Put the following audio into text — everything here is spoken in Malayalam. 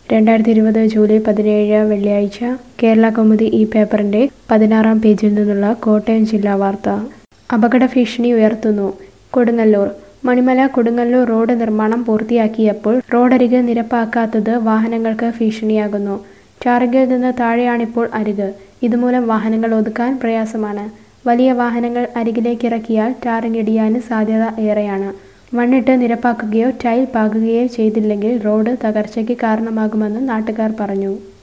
രണ്ടായിരത്തി ഇരുപത് ജൂലൈ പതിനേഴ് വെള്ളിയാഴ്ച കേരള കൗമുദി ഈ പേപ്പറിന്റെ പതിനാറാം പേജിൽ നിന്നുള്ള കോട്ടയം ജില്ലാ വാർത്ത അപകട ഭീഷണി ഉയർത്തുന്നു കൊടുങ്ങല്ലൂർ മണിമല കൊടുങ്ങല്ലൂർ റോഡ് നിർമ്മാണം പൂർത്തിയാക്കിയപ്പോൾ റോഡരിക് നിരപ്പാക്കാത്തത് വാഹനങ്ങൾക്ക് ഭീഷണിയാകുന്നു ടാറിങ്ങിൽ നിന്ന് താഴെയാണിപ്പോൾ അരിക് ഇതുമൂലം വാഹനങ്ങൾ ഒതുക്കാൻ പ്രയാസമാണ് വലിയ വാഹനങ്ങൾ അരികിലേക്കിറക്കിയാൽ ടാറിങ് ഇടിയാൻ സാധ്യത ഏറെയാണ് മണ്ണിട്ട് നിരപ്പാക്കുകയോ ടൈൽ പാകുകയോ ചെയ്തില്ലെങ്കിൽ റോഡ് തകർച്ചയ്ക്ക് കാരണമാകുമെന്ന് നാട്ടുകാർ പറഞ്ഞു